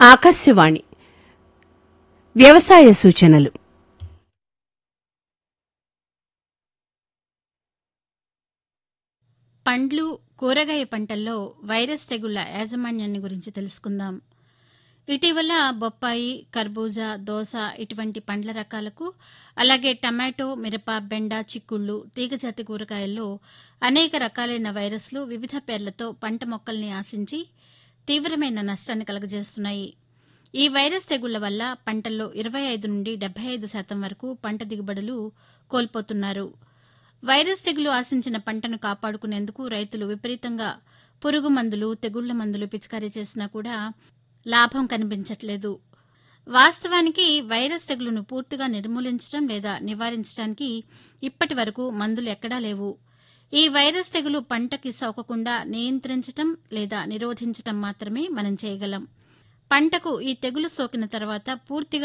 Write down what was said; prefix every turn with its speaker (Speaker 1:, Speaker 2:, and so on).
Speaker 1: ఆకాశవాణి వ్యవసాయ సూచనలు
Speaker 2: పండ్లు కూరగాయ పంటల్లో వైరస్ తెగుళ్ల యాజమాన్యాన్ని గురించి తెలుసుకుందాం ఇటీవల బొప్పాయి కర్బూజా దోస ఇటువంటి పండ్ల రకాలకు అలాగే టమాటో మిరప బెండ చిక్కుళ్ళు తీగజాతి కూరగాయల్లో అనేక రకాలైన వైరస్లు వివిధ పేర్లతో పంట మొక్కల్ని ఆశించి తీవ్రమైన నష్టాన్ని కలుగజేస్తున్నాయి ఈ వైరస్ తెగుళ్ల వల్ల పంటల్లో ఇరవై ఐదు నుండి డెబ్బై ఐదు శాతం వరకు పంట దిగుబడులు కోల్పోతున్నారు వైరస్ తెగులు ఆశించిన పంటను కాపాడుకునేందుకు రైతులు విపరీతంగా పురుగు మందులు తెగుళ్ల మందులు పిచికారీ చేసినా కూడా లాభం కనిపించట్లేదు వాస్తవానికి వైరస్ తెగులును పూర్తిగా నిర్మూలించడం లేదా నివారించడానికి ఇప్పటి వరకు మందులు ఎక్కడా లేవు ఈ వైరస్ తెగులు పంటకి సోకకుండా నియంత్రించటం లేదా నిరోధించటం మాత్రమే మనం చేయగలం పంటకు ఈ తెగులు సోకిన తర్వాత పూర్తిగా